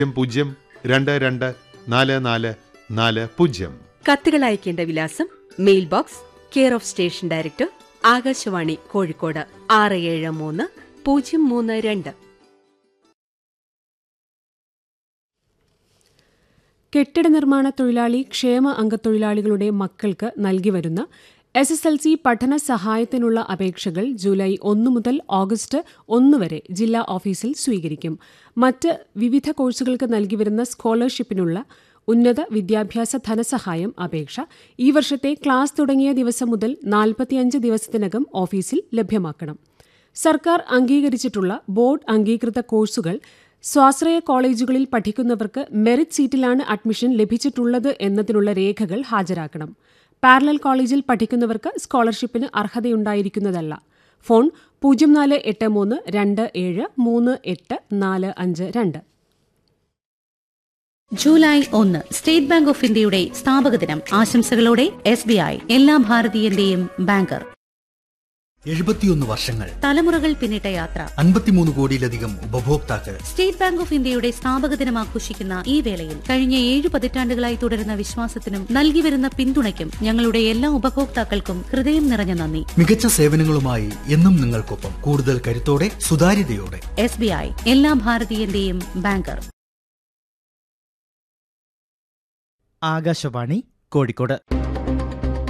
പൂജ്യം പൂജ്യം രണ്ട് രണ്ട് നാല് നാല് നാല് പൂജ്യം കത്തുകൾ അയക്കേണ്ട വിലാസം mail box care of station director Akashvani Kozhikode ആറ് ഏഴ് മൂന്ന് പൂജ്യം മൂന്ന് രണ്ട് കെട്ടിട നിർമ്മാണ തൊഴിലാളി ക്ഷേമ അംഗത്തൊഴിലാളികളുടെ മക്കൾക്ക് നൽകി വരുന്ന എസ് എസ് എൽ സി പഠന സഹായത്തിനുള്ള അപേക്ഷകൾ ജൂലൈ ഒന്ന് മുതൽ ഓഗസ്റ്റ് ഒന്ന് വരെ ജില്ലാ ഓഫീസിൽ സ്വീകരിക്കും മറ്റ് വിവിധ കോഴ്സുകൾക്ക് നൽകി വരുന്ന സ്കോളർഷിപ്പിനുള്ള ഉന്നത വിദ്യാഭ്യാസ ധനസഹായം അപേക്ഷ ഈ വർഷത്തെ ക്ലാസ് തുടങ്ങിയ ദിവസം മുതൽ നാൽപ്പത്തിയഞ്ച് ദിവസത്തിനകം ഓഫീസിൽ ലഭ്യമാക്കണം സർക്കാർ അംഗീകരിച്ചിട്ടുള്ള ബോർഡ് അംഗീകൃത കോഴ്സുകൾ സ്വാശ്രയ കോളേജുകളിൽ പഠിക്കുന്നവർക്ക് മെറിറ്റ് സീറ്റിലാണ് അഡ്മിഷൻ ലഭിച്ചിട്ടുള്ളത് എന്നതിനുള്ള രേഖകൾ ഹാജരാക്കണം പാരലൽ കോളേജിൽ പഠിക്കുന്നവർക്ക് സ്കോളർഷിപ്പിന് അർഹതയുണ്ടായിരിക്കുന്നതല്ല ഫോൺ പൂജ്യം നാല് എട്ട് മൂന്ന് രണ്ട് ഏഴ് മൂന്ന് എട്ട് നാല് അഞ്ച് രണ്ട് ജൂലൈ ഒന്ന് സ്റ്റേറ്റ് ബാങ്ക് ഓഫ് ഇന്ത്യയുടെ സ്ഥാപക ദിനം ആശംസകളോടെ എസ് ബി ഐ എല്ലാ ഭാരതീയന്റെയും ബാങ്കർ എഴുപത്തിയൊന്ന് വർഷങ്ങൾ തലമുറകൾ പിന്നിട്ട യാത്ര അൻപത്തിമൂന്ന് കോടിയിലധികം ഉപഭോക്താക്കൾ സ്റ്റേറ്റ് ബാങ്ക് ഓഫ് ഇന്ത്യയുടെ സ്ഥാപക ദിനം ആഘോഷിക്കുന്ന ഈ വേളയിൽ കഴിഞ്ഞ ഏഴ് പതിറ്റാണ്ടുകളായി തുടരുന്ന വിശ്വാസത്തിനും നൽകി വരുന്ന പിന്തുണയ്ക്കും ഞങ്ങളുടെ എല്ലാ ഉപഭോക്താക്കൾക്കും ഹൃദയം നിറഞ്ഞ നന്ദി മികച്ച സേവനങ്ങളുമായി എന്നും നിങ്ങൾക്കൊപ്പം കൂടുതൽ കരുത്തോടെ സുതാര്യതയോടെ എസ് ബി ഐ എല്ലാ ഭാരതീയന്റെയും ബാങ്കർ ആകാശവാണി കോഴിക്കോട്